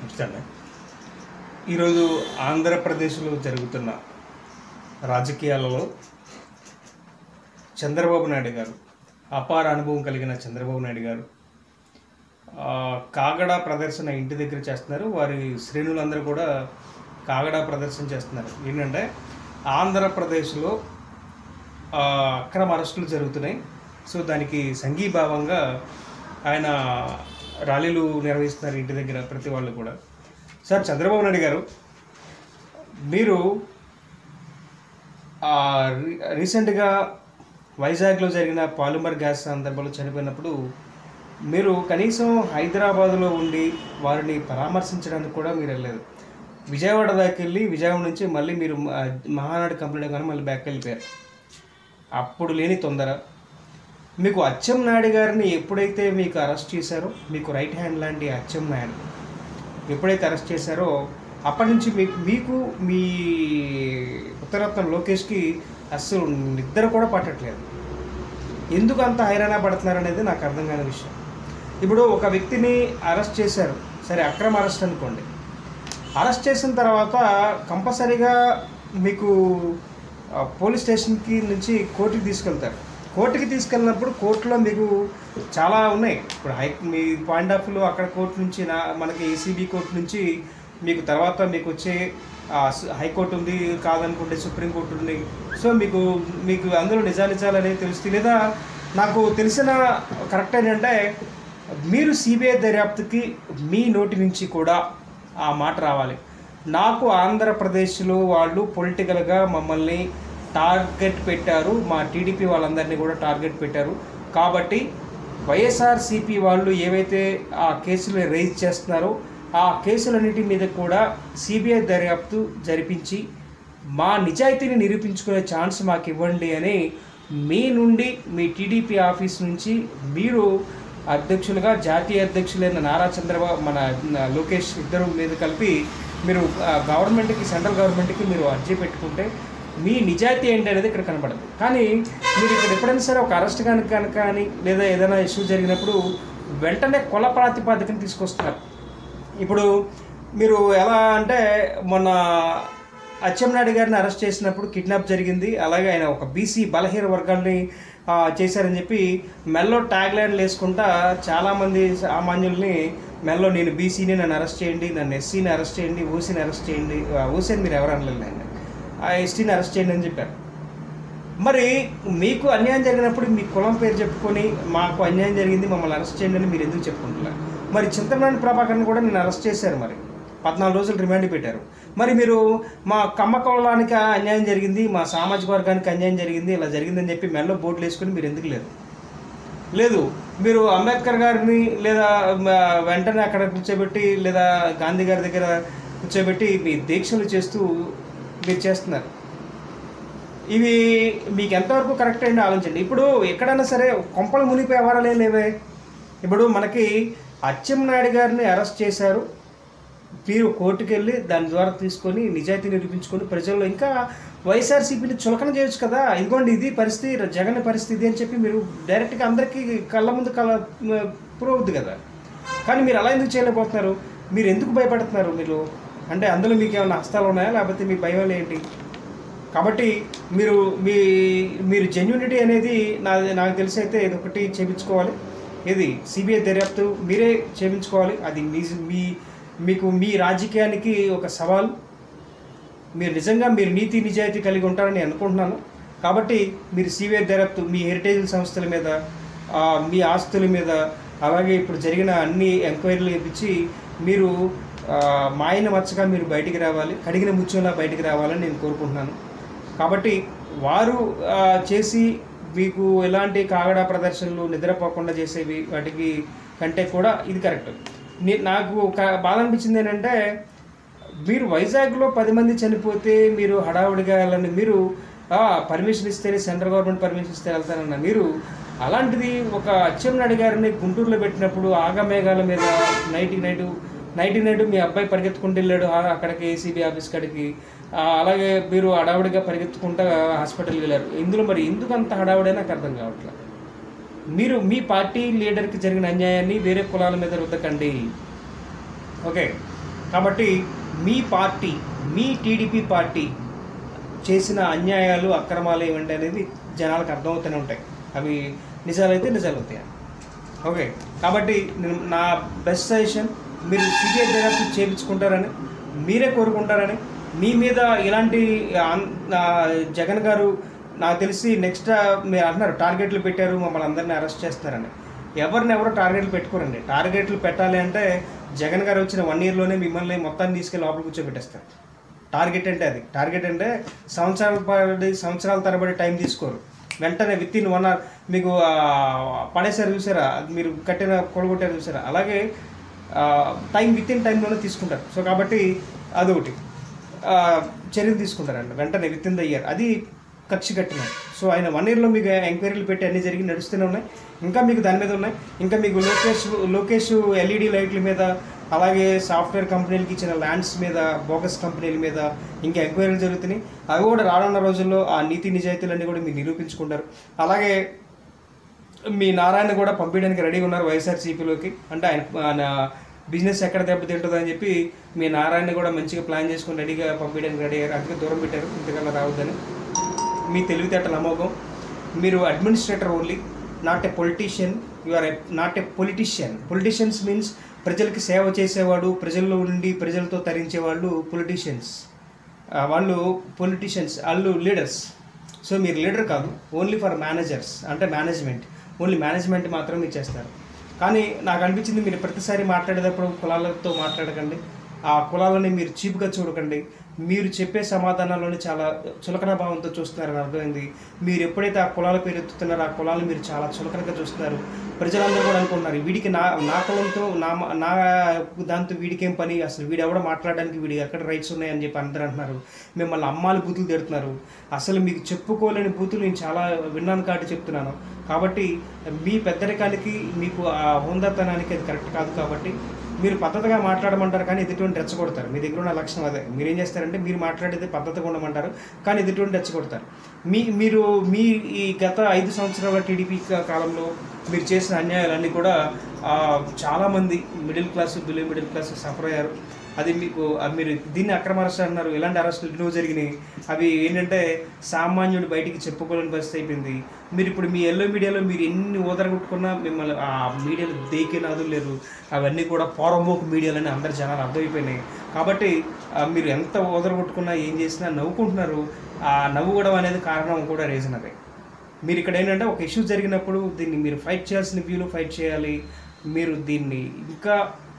నమస్తే ఈరోజు ఆంధ్రప్రదేశ్లో జరుగుతున్న రాజకీయాలలో చంద్రబాబు నాయుడు గారు అపార అనుభవం కలిగిన చంద్రబాబు నాయుడు గారు ఆ, కాగడా ప్రదర్శన ఇంటి దగ్గర చేస్తున్నారు వారి శ్రేణులందరూ కూడా కాగడా ప్రదర్శన చేస్తున్నారు ఏంటంటే ఆంధ్రప్రదేశ్లో ఆ, అక్రమ అరెస్టులు జరుగుతున్నాయి సో దానికి సంఘీభావంగా ఆయన ర్యాలీలు నిర్వహిస్తున్నారు ఇంటి దగ్గర ప్రతి వాళ్ళు కూడా సార్ చంద్రబాబు నాయుడు గారు మీరు ఆ, రీ- రీసెంట్గా వైజాగ్లో జరిగిన పాలిమర్ గ్యాస్ సందర్భంలో చనిపోయినప్పుడు మీరు కనీసం హైదరాబాద్లో ఉండి వారిని పరామర్శించడానికి కూడా మీరు వెళ్ళలేదు విజయవాడ దాకా వెళ్ళి విజయవాడ నుంచి మళ్ళీ మీరు మ- మహానాడు కంప్లీట్ కానీ మళ్ళీ బ్యాక్ వెళ్ళిపోయారు అప్పుడు లేని తొందర మీకు అచ్చెం నాయుడు గారిని ఎప్పుడైతే మీకు అరెస్ట్ చేశారో మీకు రైట్ హ్యాండ్ లాంటి అచ్చెం నాయుడు ఎప్పుడైతే అరెస్ట్ చేశారో అప్పటి నుంచి మీకు మీకు మీ ఉత్తరత్న లోకేష్కి అస్సలు నిద్ర కూడా పట్టట్లేదు ఎందుకు అంత హైరాణ పడుతున్నారు అనేది నాకు అర్థం కాని విషయం ఇప్పుడు ఒక వ్యక్తిని అరెస్ట్ చేశారు సరే అక్రమ అరెస్ట్ అనుకోండి అరెస్ట్ చేసిన తర్వాత కంపల్సరీగా మీకు ఆ, పోలీస్ స్టేషన్కి నుంచి కోర్టుకి తీసుకెళ్తారు కోర్టుకి తీసుకెళ్ళినప్పుడు కోర్టులో మీకు చాలా ఉన్నాయి ఇప్పుడు హై మీ పాయింట్ ఆఫ్ వ్యూలో అక్కడ కోర్టు నుంచి నా మనకి ఏసీబీ కోర్టు నుంచి మీకు తర్వాత మీకు వచ్చే ఆ, సు- హైకోర్టు ఉంది కాదనుకుంటే సుప్రీంకోర్టు ఉంది సో మీకు మీకు అందులో నిజానిజాలు అనేవి తెలుస్తుంది లేదా నాకు తెలిసిన కరెక్ట్ ఏంటంటే మీరు సిబిఐ దర్యాప్తుకి మీ నోటి నుంచి కూడా ఆ మాట రావాలి నాకు ఆంధ్రప్రదేశ్లో వాళ్ళు పొలిటికల్గా మమ్మల్ని టార్గెట్ పెట్టారు మా టీడీపీ వాళ్ళందరినీ కూడా టార్గెట్ పెట్టారు కాబట్టి వైఎస్ఆర్సిపి వాళ్ళు ఏవైతే ఆ కేసులు రైజ్ చేస్తున్నారో ఆ కేసులన్నిటి మీద కూడా సిబిఐ దర్యాప్తు జరిపించి మా నిజాయితీని నిరూపించుకునే ఛాన్స్ మాకు ఇవ్వండి అని మీ నుండి మీ టీడీపీ ఆఫీస్ నుంచి మీరు అధ్యక్షులుగా జాతీయ అధ్యక్షులైన నారా చంద్రబాబు మన నా లోకేష్ ఇద్దరు మీద కలిపి మీరు ఆ, గవర్నమెంట్కి సెంట్రల్ గవర్నమెంట్కి మీరు అర్జీ పెట్టుకుంటే మీ నిజాయితీ ఏంటి అనేది ఇక్కడ కనబడదు కానీ మీరు ఇక్కడ ఎప్పుడైనా సరే ఒక అరెస్ట్ కనుక కనుక కానీ లేదా ఏదైనా ఇష్యూ జరిగినప్పుడు వెంటనే కుల ప్రాతిపాదికన తీసుకొస్తున్నారు ఇప్పుడు మీరు ఎలా అంటే మొన్న అచ్చెన్నాయుడు గారిని అరెస్ట్ చేసినప్పుడు కిడ్నాప్ జరిగింది అలాగే ఆయన ఒక బీసీ బలహీన వర్గాల్ని ఆ, చేశారని చెప్పి మెల్లో ట్యాగ్ లైన్లు వేసుకుంటా చాలామంది సామాన్యుల్ని మెల్లో నేను బీసీని నన్ను అరెస్ట్ చేయండి నన్ను ఎస్సీని అరెస్ట్ చేయండి ఓసీని అరెస్ట్ చేయండి ఓసీని మీరు ఎవరు అనలేదు ఆయన ఆ ఎస్టీని అరెస్ట్ చేయండి అని చెప్పారు మరి మీకు అన్యాయం జరిగినప్పుడు మీ కులం పేరు చెప్పుకొని మాకు అన్యాయం జరిగింది మమ్మల్ని అరెస్ట్ చేయండి అని మీరు ఎందుకు చెప్పుకుంటున్నారు మరి చింతమనేని ప్రభాకర్ని కూడా నేను అరెస్ట్ చేశారు మరి పద్నాలుగు రోజులు రిమాండ్ పెట్టారు మరి మీరు మా కమ్మ కులానికి అన్యాయం జరిగింది మా సామాజిక వర్గానికి అన్యాయం జరిగింది ఇలా జరిగిందని చెప్పి మెల్లో బోర్డులు వేసుకొని మీరు ఎందుకు లేరు లేదు మీరు అంబేద్కర్ గారిని లేదా మ, వెంటనే అక్కడ కూర్చోబెట్టి లేదా గాంధీ గారి దగ్గర కూర్చోబెట్టి మీ దీక్షలు చేస్తూ మీరు చేస్తున్నారు ఇవి మీకు ఎంతవరకు కరెక్ట్ అయిందో ఆలోచించండి ఇప్పుడు ఎక్కడైనా సరే కొంపలు మునిపే వ్యవహారాలే లేవే ఇప్పుడు మనకి అచ్చెం నాయుడు గారిని అరెస్ట్ చేశారు మీరు కోర్టుకు వెళ్ళి దాని ద్వారా తీసుకొని నిజాయితీ నిరూపించుకొని ప్రజల్లో ఇంకా వైఎస్ఆర్సీపీని చులకన చేయొచ్చు కదా ఇదిగోండి ఇది పరిస్థితి జగన్ పరిస్థితి అని చెప్పి మీరు డైరెక్ట్గా అందరికీ కళ్ళ ముందు కళ్ళ ప్రూవ్ అవుద్ది కదా కానీ మీరు అలా ఎందుకు చేయలేకపోతున్నారు మీరు ఎందుకు భయపడుతున్నారు మీరు అంటే అందులో మీకు ఏమైనా హస్తాలు ఉన్నాయా లేకపోతే మీ భయం ఏంటి కాబట్టి మీరు మీ మీరు జెన్యునిటీ అనేది నా నాకు తెలిసి అయితే ఇది ఒకటి చేపించుకోవాలి ఇది సిబిఐ దర్యాప్తు మీరే చేపించుకోవాలి అది మీ మీ మీకు మీ రాజకీయానికి ఒక సవాల్ మీరు నిజంగా మీరు నీతి నిజాయితీ కలిగి ఉంటారని నేను అనుకుంటున్నాను కాబట్టి మీరు సిబిఐ దర్యాప్తు మీ హెరిటేజ్ సంస్థల మీద ఆ, మీ ఆస్తుల మీద అలాగే ఇప్పుడు జరిగిన అన్ని ఎంక్వైరీలు ఇప్పించి మీరు ఆ, మాయన మచ్చగా మీరు బయటికి రావాలి కడిగిన ముత్యంలా బయటికి రావాలని నేను కోరుకుంటున్నాను కాబట్టి వారు ఆ, చేసి మీకు ఎలాంటి కాగడా ప్రదర్శనలు నిద్రపోకుండా చేసేవి వాటికి కంటే కూడా ఇది కరెక్ట్ నే- నాకు ఒక బాధ అనిపించింది ఏంటంటే మీరు వైజాగ్లో పది మంది చనిపోతే మీరు హడావుడిగా వెళ్ళండి మీరు పర్మిషన్ ఇస్తేనే సెంట్రల్ గవర్నమెంట్ పర్మిషన్ ఇస్తే వెళ్తానన్న మీరు అలాంటిది ఒక అచ్చెన్నాయుడు గారిని గుంటూరులో పెట్టినప్పుడు ఆగమేఘాల మీద నైట్ నైట్ నైట్ నైట్ మీ అబ్బాయి పరిగెత్తుకుంటూ వెళ్ళాడు ఆ- అక్కడికి ఏసీబీ ఆఫీస్ కాడికి ఆ, అలాగే మీరు హడావుడిగా పరిగెత్తుకుంటా హాస్పిటల్కి వెళ్ళారు ఇందులో మరి ఎందుకు అంత హడావుడే నాకు అర్థం కావట్లేదు మీరు మీ పార్టీ లీడర్కి జరిగిన అన్యాయాన్ని వేరే కులాల మీద రుద్దకండి ఓకే కాబట్టి మీ పార్టీ మీ టీడీపీ పార్టీ చేసిన అన్యాయాలు అక్రమాలు ఏమిటి అనేది జనాలకు అర్థమవుతూనే ఉంటాయి అవి నిజాలైతే నిజాలు అవుతాయి ఓకే కాబట్టి నేను నా బెస్ట్ సజెషన్ మీరు సిబిఐ దర్యాప్తు చేయించుకుంటారని మీరే కోరుకుంటారని మీ మీద ఇలాంటి ఆన్- ఆ, జగన్ గారు నాకు తెలిసి నెక్స్ట్ మీరు అంటున్నారు టార్గెట్లు పెట్టారు మమ్మల్ని అందరినీ అరెస్ట్ చేస్తున్నారని ఎవరిని ఎవరు టార్గెట్లు పెట్టుకోరండి టార్గెట్లు పెట్టాలి అంటే జగన్ గారు వచ్చిన వన్ ఇయర్లోనే మిమ్మల్ని మొత్తాన్ని తీసుకెళ్ళి లోపల కూర్చోబెట్టేస్తారు టార్గెట్ అంటే అది టార్గెట్ అంటే సంవత్సరాల పడి సంవత్సరాల తరబడి టైం తీసుకోరు వెంటనే విత్ ఇన్ వన్ అవర్ మీకు ఆ, పడేసారు చూసారా మీరు కట్టిన కొడగొట్టారు చూసారా అలాగే టైం విత్ ఇన్ టైంలోనే తీసుకుంటారు సో కాబట్టి అదొకటి ఆ, చర్యలు తీసుకుంటారండి వెంటనే విత్ ఇన్ ద ఇయర్ అది కక్షి కట్టిన సో ఆయన వన్ ఇయర్లో మీకు ఎంక్వైరీలు పెట్టి అన్ని జరిగి నడుస్తూనే ఉన్నాయి ఇంకా మీకు దాని మీద ఉన్నాయి ఇంకా మీకు లోకేష్ లోకేష్ ఎల్ఈడి లైట్ల మీద అలాగే సాఫ్ట్వేర్ కంపెనీలకి ఇచ్చిన ల్యాండ్స్ మీద బోగస్ కంపెనీల మీద ఇంకా ఎంక్వైరీలు జరుగుతున్నాయి అవి కూడా రానున్న రోజుల్లో ఆ నీతి నిజాయితీలన్నీ కూడా మీరు నిరూపించుకుంటారు అలాగే మీ నారాయణ కూడా పంపించడానికి రెడీగా ఉన్నారు వైఎస్ఆర్సీపీలోకి అంటే ఆయన ఆయన బిజినెస్ ఎక్కడ దెబ్బతింటుందో అని చెప్పి మీ నారాయణ కూడా మంచిగా ప్లాన్ చేసుకుని రెడీగా పంపించడానికి రెడీ అయ్యారు అందుకే దూరం పెట్టారు ఇంతకన్నా రావద్దని మీ తెలివితేటల అమోఘం మీరు administrator only not a politician you are not a politician politicians means ప్రజలకి సేవ చేసేవాడు ప్రజల్లో ఉండి ప్రజలతో తరించే వాళ్ళు పొలిటీషియన్స్ వాళ్ళు పొలిటీషియన్స్ వాళ్ళు లీడర్స్ సో మీరు లీడర్ కాదు ఓన్లీ ఫర్ మేనేజర్స్ అంటే మేనేజ్మెంట్ ఓన్లీ మేనేజ్మెంట్ మాత్రం మీరు చేస్తారు కానీ నాకు అనిపించింది మీరు ప్రతిసారి మాట్లాడేటప్పుడు కులాలతో మాట్లాడకండి ఆ కులాలని మీరు చీప్గా చూడకండి మీరు చెప్పే సమాధానాల్లోనే చాలా చులకన భావంతో చూస్తున్నారని అర్థమైంది మీరు ఎప్పుడైతే ఆ కులాల పేరు ఎత్తుతున్నారో ఆ కులాలు మీరు చాలా చులకనగా చూస్తున్నారు ప్రజలందరూ కూడా అనుకుంటున్నారు వీడికి నా నా కులంతో నా నా దాంతో వీడికేం పని అసలు వీడు ఎవడో మాట్లాడడానికి వీడికి ఎక్కడ రైట్స్ ఉన్నాయని చెప్పి అందరూ అంటున్నారు మిమ్మల్ని అమ్మాలి బూతులు తిడుతున్నారు అసలు మీకు చెప్పుకోలేని బూతులు నేను చాలా విన్నాను కాబట్టి చెప్తున్నాను కాబట్టి మీ పెద్దరికానికి మీకు ఆ హోందాతనానికి అది కరెక్ట్ కాదు కాబట్టి మీరు పద్ధతిగా మాట్లాడమంటారు కానీ ఎదుటిని రెచ్చగొడతారు మీ దగ్గర ఉన్న లక్షణం అదే మీరు ఏం చేస్తారంటే మీరు మాట్లాడేది పద్ధతిగా ఉండమంటారు కానీ ఎదుటిని రెచ్చగొడతారు మీ మీరు మీ ఈ గత ఐదు సంవత్సరాల టీడీపీ కాలంలో మీరు చేసిన అన్యాయాలన్నీ కూడా ఆ, చాలామంది middle class below middle class suffer అయ్యారు అది మీకు అది మీరు దీన్ని అక్రమ అరెస్ట్ అన్నారు ఎలాంటి అరెస్టులు ఎన్నో జరిగినాయి అవి ఏంటంటే సామాన్యుడు బయటికి చెప్పుకోలేని పరిస్థితి అయిపోయింది మీరు ఇప్పుడు మీ ఎల్లో మీడియాలో మీరు ఎన్ని ఓదరగొట్టుకున్నా మిమ్మల్ని ఆ మీడియాలో దేకే నాదులు లేరు అవన్నీ కూడా పోరమోకు మీడియాలని అందరు జనాలు అర్థమైపోయినాయి కాబట్టి ఆ, మీరు ఎంత ఓదరగొట్టుకున్నా ఏం చేసినా నవ్వుకుంటున్నారు ఆ నవ్వుకోవడం అనేది కారణం కూడా రీజన్ అదే మీరు ఇక్కడ ఏంటంటే ఒక ఇష్యూ జరిగినప్పుడు దీన్ని మీరు ఫైట్ చేయాల్సిన వ్యూలో ఫైట్ చేయాలి మీరు దీన్ని ఇంకా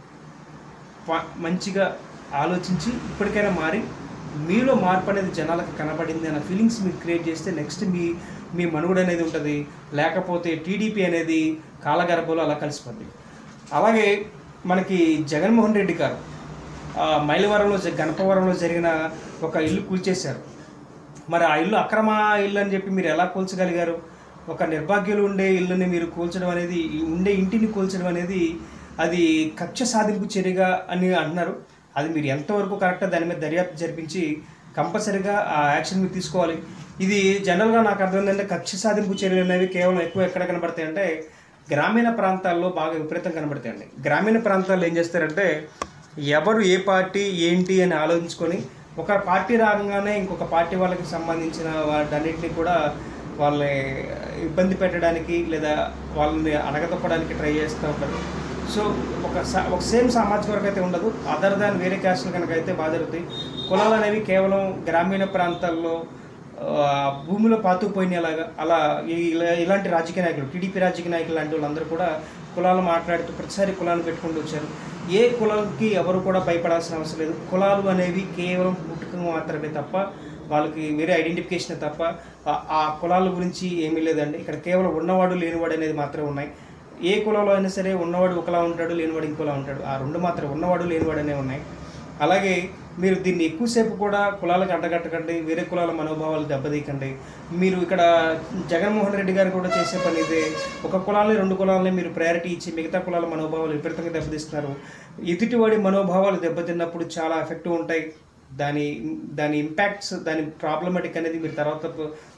ప- మంచిగా ఆలోచించి ఇప్పటికైనా మారి మీలో మార్పు అనేది జనాలకు కనబడింది అన్న ఫీలింగ్స్ మీరు క్రియేట్ చేస్తే నెక్స్ట్ మీ మీ మనుగడ అనేది ఉంటుంది లేకపోతే టీడీపీ అనేది కాలగర్భంలో అలా కలిసిపోద్ది అలాగే మనకి జగన్మోహన్ రెడ్డి గారు ఆ, మైలవరంలో జ- గణపవరంలో జరిగిన ఒక ఇల్లు కూల్చేశారు మరి ఆ ఇల్లు అక్రమ ఇల్లు అని చెప్పి మీరు ఎలా కూల్చగలిగారు ఒక నిర్భాగ్యులు ఉండే ఇల్లుని మీరు కూల్చడం అనేది ఈ ఉండే ఇంటిని కూల్చడం అనేది అది కక్ష సాధింపు చర్యగా అని అంటున్నారు అది మీరు ఎంతవరకు కరెక్టో దాని మీద దర్యాప్తు జరిపించి కంపల్సరీగా ఆ యాక్షన్ మీరు తీసుకోవాలి ఇది జనరల్గా నాకు అర్థమైందంటే కక్ష సాధింపు చర్యలు అనేవి కేవలం ఎక్కువ ఎక్కడ కనబడతాయి అంటే గ్రామీణ ప్రాంతాల్లో బాగా విపరీతం కనబడతాయండి గ్రామీణ ప్రాంతాల్లో ఏం చేస్తారంటే ఎవరు ఏ పార్టీ ఏంటి అని ఆలోచించుకొని ఒక పార్టీ రాగానే ఇంకొక పార్టీ వాళ్ళకి సంబంధించిన వాటన్నిటిని కూడా వాళ్ళని ఇబ్బంది పెట్టడానికి లేదా వాళ్ళని అడగదొక్కడానికి ట్రై చేస్తూ ఉంటారు సో ఒక సా- ఒక సేమ్ సామాజిక వర్గం అయితే ఉండదు అదర్ దాన్ వేరే క్యాస్ట్లు కనుక అయితే బాగా జరుగుతాయి కులాలు అనేవి కేవలం గ్రామీణ ప్రాంతాల్లో ఆ, భూమిలో పాతుకుపోయినలాగా అలా ఈ- ఇలా- ఇలాంటి రాజకీయ నాయకులు టీడీపీ రాజకీయ నాయకులు లాంటి వాళ్ళందరూ కూడా కులాలు మాట్లాడుతూ ప్రతిసారి కులాన్ని పెట్టుకుంటూ వచ్చారు ఏ కులానికి ఎవరు కూడా భయపడాల్సిన అవసరం లేదు కులాలు అనేవి కేవలం పుట్టుక మాత్రమే తప్ప వాళ్ళకి వేరే ఐడెంటిఫికేషన్ తప్ప ఆ- ఆ కులాల గురించి ఏమీ లేదండి ఇక్కడ కేవలం ఉన్నవాడు లేనివాడు అనేది మాత్రమే ఉన్నాయి ఏ కులంలో అయినా సరే ఉన్నవాడు ఒకలా ఉంటాడు లేనివాడు ఇంకోలా ఉంటాడు ఆ రెండు మాత్రం ఉన్నవాడు లేనివాడు అనేవి ఉన్నాయి అలాగే మీరు దీన్ని ఎక్కువసేపు కూడా కులాలకు అంటగట్టకండి వేరే కులాల మనోభావాలు దెబ్బతీయకండి మీరు ఇక్కడ జగన్మోహన్ రెడ్డి గారు కూడా చేసే పని ఇదే ఒక కులాలని రెండు కులాలని మీరు ప్రయారిటీ ఇచ్చి మిగతా కులాల మనోభావాలు విపరీతంగా దెబ్బతీస్తున్నారు ఎదుటివాడి మనోభావాలు దెబ్బతిన్నప్పుడు చాలా ఎఫెక్టివ్ ఉంటాయి దాని దాని ఇంపాక్ట్స్ దాని ప్రాబ్లమాటిక్ అనేది మీరు తర్వాత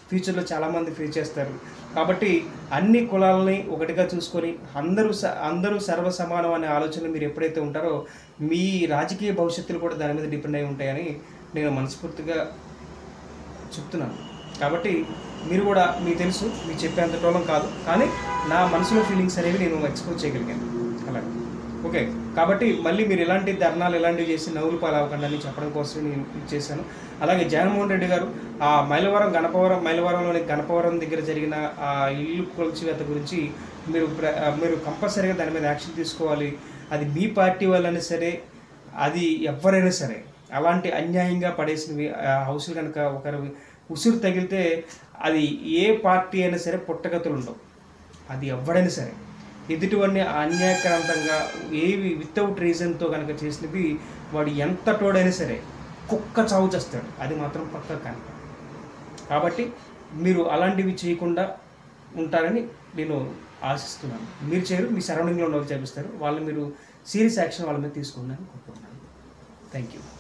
ఫ్యూచర్లో చాలామంది ఫేస్ చేస్తారు కాబట్టి అన్ని కులాలని ఒకటిగా చూసుకొని అందరూ స- అందరూ సర్వ సమానం అనే ఆలోచన మీరు ఎప్పుడైతే ఉంటారో మీ రాజకీయ భవిష్యత్తులు కూడా దాని మీద డిపెండ్ అయి ఉంటాయని నేను మనస్ఫూర్తిగా చెప్తున్నాను కాబట్టి మీరు కూడా మీకు తెలుసు మీకు చెప్పేంత టోలం కాదు కానీ నా మనసులో ఫీలింగ్స్ అనేవి నేను ఎక్స్పోజ్ చేయగలిగాను అలాగే ఓకే కాబట్టి మళ్ళీ మీరు ఎలాంటి ధర్నాలు ఎలాంటివి చేసి నవ్వులు పాలవకండి అని చెప్పడం కోసం నేను ఇది చేశాను అలాగే జగన్మోహన్ రెడ్డి గారు ఆ మైలవరం గణపవరం మైలవరంలోని గణపవరం దగ్గర జరిగిన ఆ ఇల్లు కొల్చివేత గురించి మీరు ప్ర- ఆ, మీరు కంపల్సరీగా దాని మీద యాక్షన్ తీసుకోవాలి అది మీ పార్టీ వాళ్ళైనా సరే అది ఎవరైనా సరే అలాంటి అన్యాయంగా పడేసినవి ఆ హౌస్లు కనుక ఒకరు ఉసురు తగిలితే అది ఏ పార్టీ అయినా సరే పుట్టగతులు ఉండవు అది ఎవడైనా సరే ఎదుటివన్నీ అన్యాయకరంతంగా ఏవి వితౌట్ రీజన్తో కనుక చేసినవి వాడు ఎంత తోడైనా సరే కుక్క చావు చేస్తాడు అది మాత్రం పక్క కనుక కాబట్టి మీరు అలాంటివి చేయకుండా ఉంటారని నేను ఆశిస్తున్నాను మీరు చేయరు మీ సరౌండింగ్లో ఉన్న వాళ్ళు చేపిస్తారు వాళ్ళు మీరు సీరియస్ యాక్షన్ వాళ్ళ మీద తీసుకున్నారని కోరుకుంటున్నాను థ్యాంక్ యూ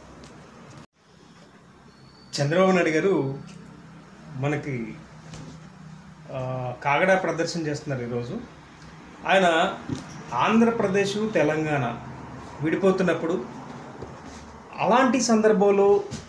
చంద్రబాబు నాయుడు గారు మనకి ఆ, కాగడ ప్రదర్శన చేస్తున్నారు ఈరోజు ఆయన ఆంధ్రప్రదేశ్ తెలంగాణ విడిపోతున్నప్పుడు అలాంటి సందర్భంలో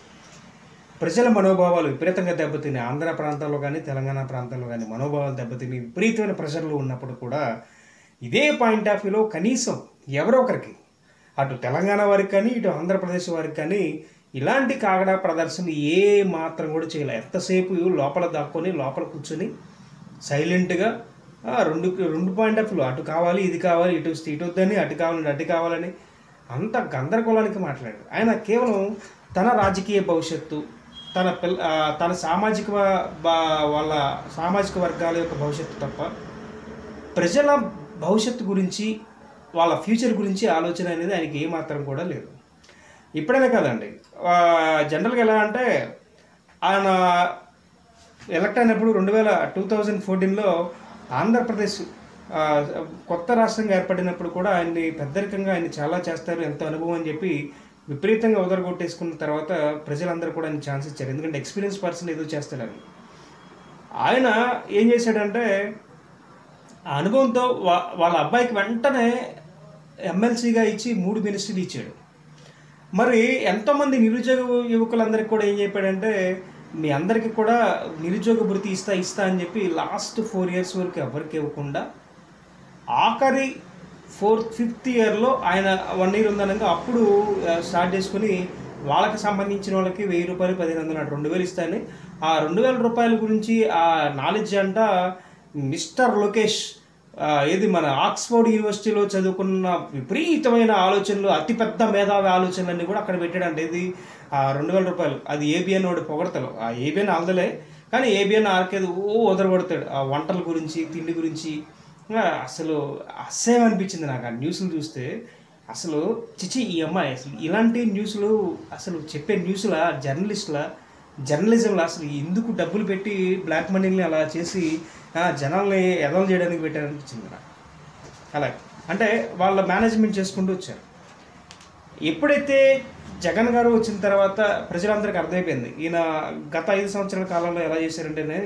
ప్రజల మనోభావాలు విపరీతంగా దెబ్బతిని ఆంధ్ర ప్రాంతంలో కానీ తెలంగాణ ప్రాంతంలో కానీ మనోభావాలు దెబ్బతిని విపరీతమైన ప్రెషర్లు ఉన్నప్పుడు కూడా ఇదే పాయింట్ ఆఫ్ వ్యూలో కనీసం ఎవరో ఒకరికి అటు తెలంగాణ వారికి కానీ ఇటు ఆంధ్రప్రదేశ్ వారికి కానీ ఇలాంటి కాగడా ప్రదర్శన ఏ మాత్రం కూడా చేయలే ఎంతసేపు లోపల దాక్కొని లోపల కూర్చొని సైలెంట్గా ఆ, రెండు రెండు పాయింట్ ఆఫ్ వ్యూ అటు కావాలి ఇది కావాలి ఇటు వస్తే ఇటు వద్దని అటు కావాలని అటు కావాలని అంత గందరగోళానికి మాట్లాడారు ఆయన కేవలం తన రాజకీయ భవిష్యత్తు తన పిల్ల ఆ, తన సామాజిక వ- బా- వాళ్ళ సామాజిక వర్గాల యొక్క భవిష్యత్తు తప్ప ప్రజల భవిష్యత్తు గురించి వాళ్ళ ఫ్యూచర్ గురించి ఆలోచన అనేది ఆయనకి ఏమాత్రం కూడా లేదు ఇప్పుడైనా కదండి ఆ, జనరల్గా ఎలా అంటే ఆయన ఎలక్ట్ అయినప్పుడు రెండు వేల టూ థౌజండ్ ఫోర్టీన్లో ఆంధ్రప్రదేశ్ ఆ, కొత్త రాష్ట్రంగా ఏర్పడినప్పుడు కూడా ఆయన్ని పెద్దరికంగా ఆయన చాలా చేస్తారు ఎంతో అనుభవం అని చెప్పి విపరీతంగా ఉదరగొట్టేసుకున్న తర్వాత ప్రజలందరూ కూడా ఆయన ఛాన్స్ ఇచ్చారు ఎందుకంటే ఎక్స్పీరియన్స్ పర్సన్ ఏదో చేస్తాడని ఆయన ఏం చేశాడంటే ఆ అనుభవంతో వా వాళ్ళ అబ్బాయికి వెంటనే ఎమ్మెల్సీగా ఇచ్చి మూడు మినిస్ట్రీలు ఇచ్చాడు మరి ఎంతోమంది నిరుద్యోగ యువకులందరికీ కూడా ఏం చెప్పాడంటే మీ అందరికీ కూడా నిరుద్యోగ భృతి ఇస్తా ఇస్తా అని చెప్పి లాస్ట్ ఫోర్ ఇయర్స్ వరకు ఎవరికి ఇవ్వకుండా ఆఖరి ఫోర్త్ ఫిఫ్త్ ఇయర్లో ఆయన వన్ ఇయర్ ఉందనగా అప్పుడు ఆ, స్టార్ట్ చేసుకుని వాళ్ళకి సంబంధించిన వాళ్ళకి వెయ్యి రూపాయలు పదిహేను వందలు అటు రెండు వేలు ఇస్తాయని ఆ రెండు వేల రూపాయల గురించి ఆ నాలెడ్జ్ అంట మిస్టర్ లోకేష్ ఆ, ఏది మన ఆక్స్ఫోర్డ్ యూనివర్సిటీలో చదువుకున్న విపరీతమైన ఆలోచనలు అతిపెద్ద మేధావి ఆలోచనలన్నీ కూడా అక్కడ పెట్టాడండి ఇది ఆ రెండు వేల రూపాయలు అది ఏబిఎన్ వాడి పొగడతలు ఆ ఏబిఎన్ ఆల్దలే కానీ ఏబిఎన్ ఆర్కేది ఓ వదలగొడతాడు ఆ వంటల గురించి తిండి గురించి ఆ, అసలు అసహ్యం అనిపించింది నాకు ఆ న్యూస్లు చూస్తే అసలు చిచి ఈ అమ్మాయి అసలు ఇలాంటి న్యూస్లు అసలు చెప్పే న్యూస్ల జర్నలిస్టుల జర్నలిజంలో అసలు ఎందుకు డబ్బులు పెట్టి బ్లాక్ మనీని అలా చేసి ఆ, జనాల్ని ఎదలు చేయడానికి పెట్టారనిపించింది నాకు అలాగే అంటే వాళ్ళ మేనేజ్మెంట్ చేసుకుంటూ వచ్చారు ఎప్పుడైతే జగన్ గారు వచ్చిన తర్వాత ప్రజలందరికీ అర్థమైపోయింది ఈయన గత ఐదు సంవత్సరాల కాలంలో ఎలా చేశారంటే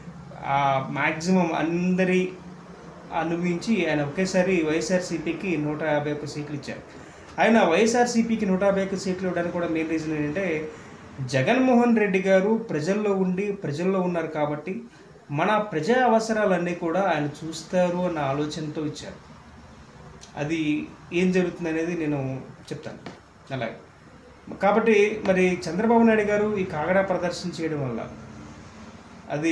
మ్యాక్సిమం అందరి అనుభవించి ఆయన ఒకేసారి వైఎస్ఆర్సీపీకి నూట యాభై ఒక్క సీట్లు ఇచ్చారు ఆయన వైఎస్ఆర్సీపీకి నూట యాభై ఒక్క సీట్లు ఇవ్వడానికి కూడా మెయిన్ రీజన్ ఏంటంటే జగన్మోహన్ రెడ్డి గారు ప్రజల్లో ఉండి ప్రజల్లో ఉన్నారు కాబట్టి మన ప్రజా అవసరాలన్నీ కూడా ఆయన చూస్తారు అన్న ఆలోచనతో ఇచ్చారు అది ఏం జరుగుతుంది అనేది నేను చెప్తాను అలాగే కాబట్టి మరి చంద్రబాబు నాయుడు గారు ఈ కాగడా ప్రదర్శన చేయడం వల్ల అది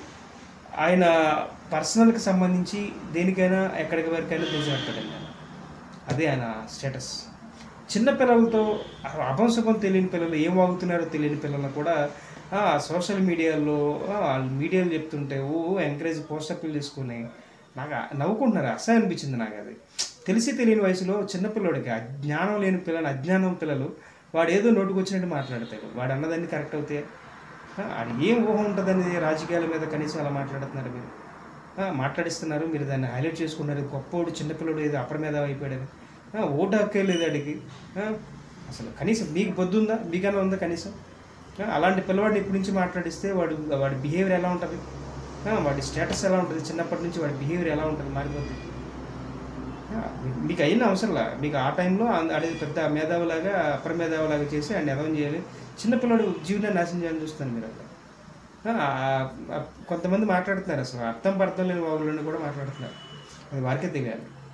ఆయన పర్సనల్కి సంబంధించి దేనికైనా ఎక్కడికి వరకైనా దూసిపెడతాడండి ఆయన అదే ఆయన స్టేటస్ చిన్న పిల్లలతో అభంశకం తెలియని పిల్లలు ఏం వాగుతున్నారో తెలియని పిల్లలు కూడా ఆ, సోషల్ మీడియాలో ఆ, వాళ్ళు మీడియాలో చెప్తుంటే ఓ ఎంకరేజ్ పోస్టప్లు తీసుకుని నాకు ఆ- నవ్వుకుంటున్నారు అసహ్యం అనిపించింది నాకు అది తెలిసి తెలియని వయసులో చిన్నపిల్లడికి అజ్ఞానం లేని పిల్లలు అజ్ఞానం పిల్లలు వాడు ఏదో నోటుకు వచ్చినట్టు మాట్లాడతాడు వాడు అన్నదాన్ని కరెక్ట్ అవుతాయి ఆ, అది ఏం ఊహ ఉంటుందని రాజకీయాల మీద కనీసం అలా మాట్లాడుతున్నారు మీరు ఆ, మాట్లాడిస్తున్నారు మీరు దాన్ని హైలైట్ చేసుకున్నారు గొప్పోడు చిన్నపిల్లడు ఏదో అప్పటి మీద అయిపోయాడని ఆ, ఓటు హక్కే లేదు అడిగి ఆ, అసలు కనీసం మీకు బొద్దు ఉందా మీకన్నా ఉందా కనీసం ఆ, అలాంటి పిల్లవాడిని ఇప్పటి నుంచి మాట్లాడిస్తే వాడు వాడి బిహేవియర్ ఎలా ఉంటుంది ఆ, వాడి స్టేటస్ ఎలా ఉంటుంది చిన్నప్పటి నుంచి వాడి బిహేవియర్ ఎలా ఉంటుంది మారిపోతుంది ఆ, మీ- మీకు అయిన అవసరంలా మీకు ఆ టైంలో అన్- అది పెద్ద మేధావులాగా అపర మేధావులాగా చేసి ఆయన ఎదవం చేయాలి చిన్నపిల్లడు జీవితాన్ని నాశనం చేయాలని చూస్తాను మీరు అక్కడ ఆ, ఆ, కొంతమంది మాట్లాడుతున్నారు అసలు అర్థం పర్థం లేని వాళ్ళని కూడా మాట్లాడుతున్నారు అది వారికే తెలియాలి